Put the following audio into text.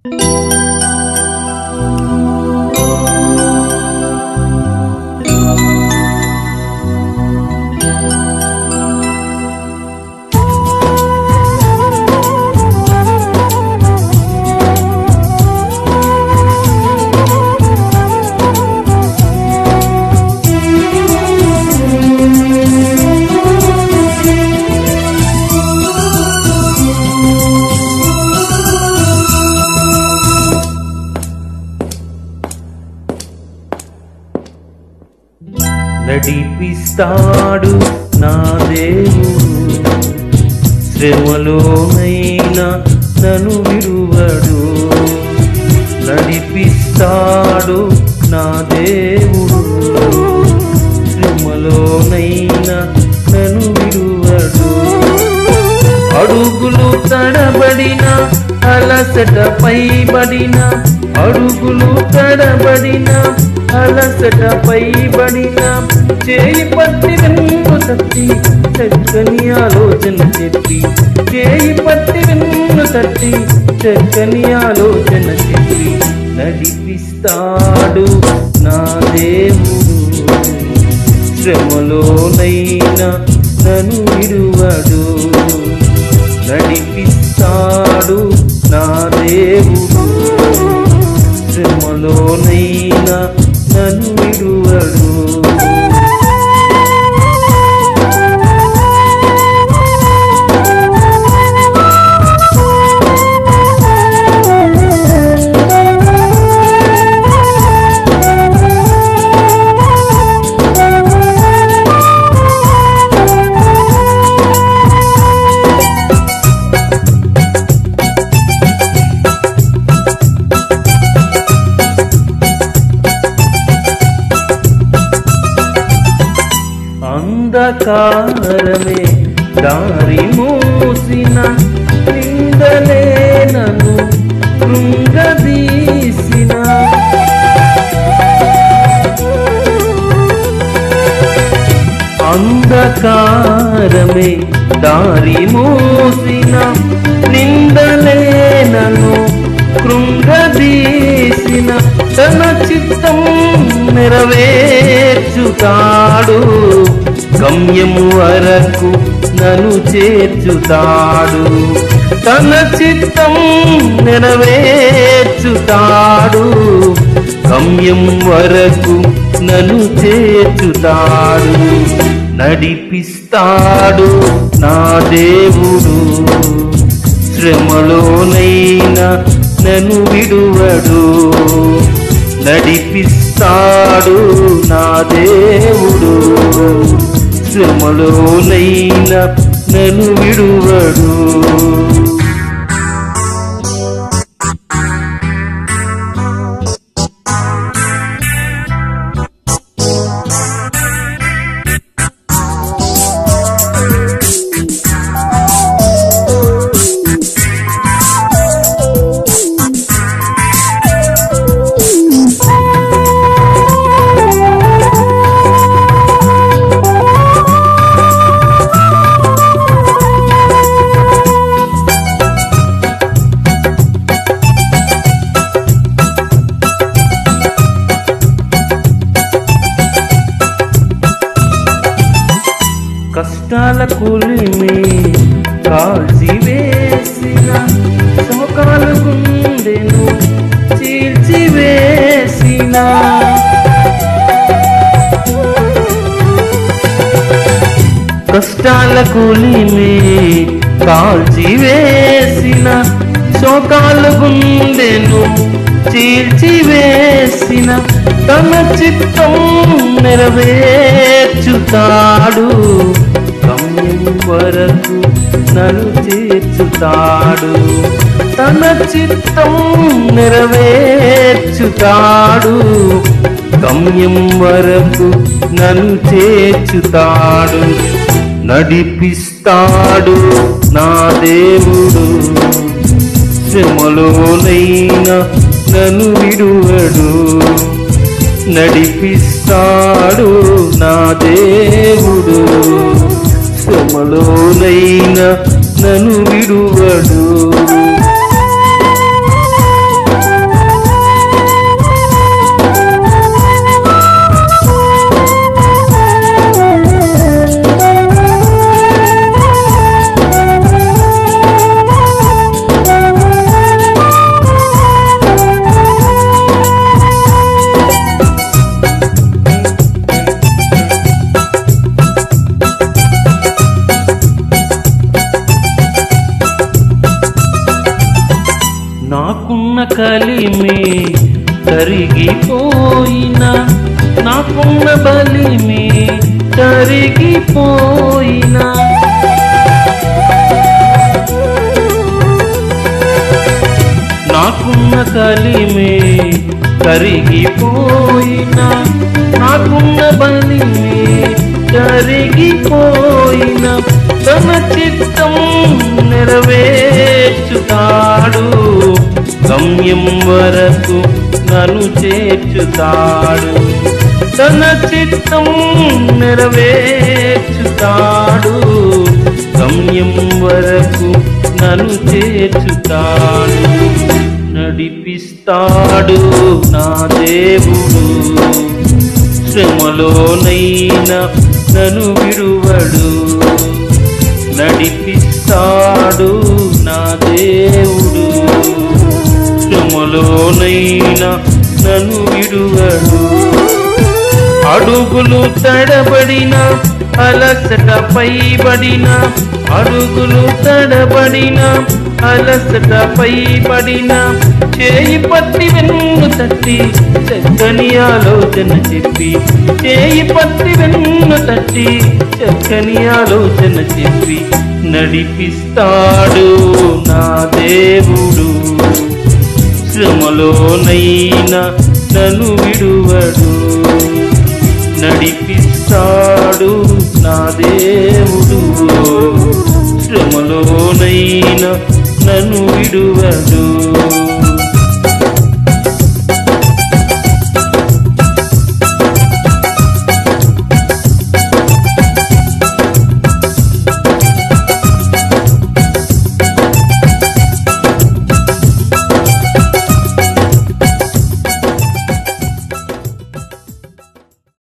నడిపిస్తాడు నా దేవుడు శ్రమలోనైనా నన్ను విడువడు నడిపిస్తాడు నా దేవుడు శ్రమలోనైనా నన్ను విడువడు అడుగులు తడబడిన అలసట పైబడిన అడుగులు తడబడిన అలసట పైబడిన చేయి పట్టి వెన్ను తట్టి చక్కని ఆలోచన చెప్పి చేయి పట్టి వెన్ను తట్టి చక్కని ఆలోచన చెప్పి నడిపిస్తాడు నా దేవుడు శ్రమలోనైనా నన్ను విడువడు నడిపిస్తాడు నా దేవుడు శ్రమలోనైనా నన్ను విడువడు అంధకారమే దారి మూసిన నిందలే నన్ను కృంగదీసిన అంధకారమే దారి మూసిన నిందలే నన్ను కృంగదీసిన తన చిత్తం నెరవేర్చుతాడు గమ్యం వరకు నన్ను చేర్చుతాడు తన చిత్తం నెరవేర్చుతాడు గమ్యం వరకు నన్ను చేర్చుతాడు నడిపిస్తాడు నా దేవుడు శ్రమలోనైనా నన్ను విడువడు నడిపిస్తాడు నా దేవుడు శ్రమలోనైనా నన్ను విడువడు కష్టాల కూలిమి కాల్చి వేసిన శోకాల గుండెను చీల్చి వేసిన కష్టాల కూలిమి కాల్చి వేసిన శోకాల గుండెను చీల్చి వేసిన తన చిత్తం నెరవేర్చుతాడు గమ్యం వరకు నన్ను చేర్చుతాడు తన చిత్తం నెరవేర్చుతాడు గమ్యం వరకు నన్ను చేర్చుతాడు నడిపిస్తాడు నా దేవుడు శ్రమలోనైనా నన్ను విడువడు నడిపిస్తాడు నా దేవుడు శ్రమలోనైనా నన్ను విడువడు నాకున్న కలిమే కరిగిపోయిన నాకున్న బలిమే కరిగిపోయిన నాకున్న కలిమే కరిగిపోయిన నాకున్న బలిమే కరిగిపోయిన తన చిత్తం నెరవేర్చుతాడు గమ్యం వరకు నన్ను చేర్చుతాడు తన చిత్తం నెరవేర్చుతాడు గమ్యం వరకు నన్ను చేర్చుతాడు నడిపిస్తాడు నా దేవుడు శ్రమలోనైనా నన్ను విడువడు నడిపిస్తాడు నా దేవుడు శ్రమలోనైనా నన్ను విడువడు అడుగులు తడబడిన అలసట పైబడిన అడుగులు తడబడిన అలసట పైబడిన చేయి పట్టి వెన్ను తట్టి చక్కని ఆలోచన చెప్పి చేయి పట్టి వెన్ను తట్టి చక్కని ఆలోచన చెప్పి నడిపిస్తాడు నా దేవుడు శ్రమలోనైనా నన్ను విడువడు నడిపిస్తాడు నా దేవుడు శ్రమలోనైనా నన్ను విడువడు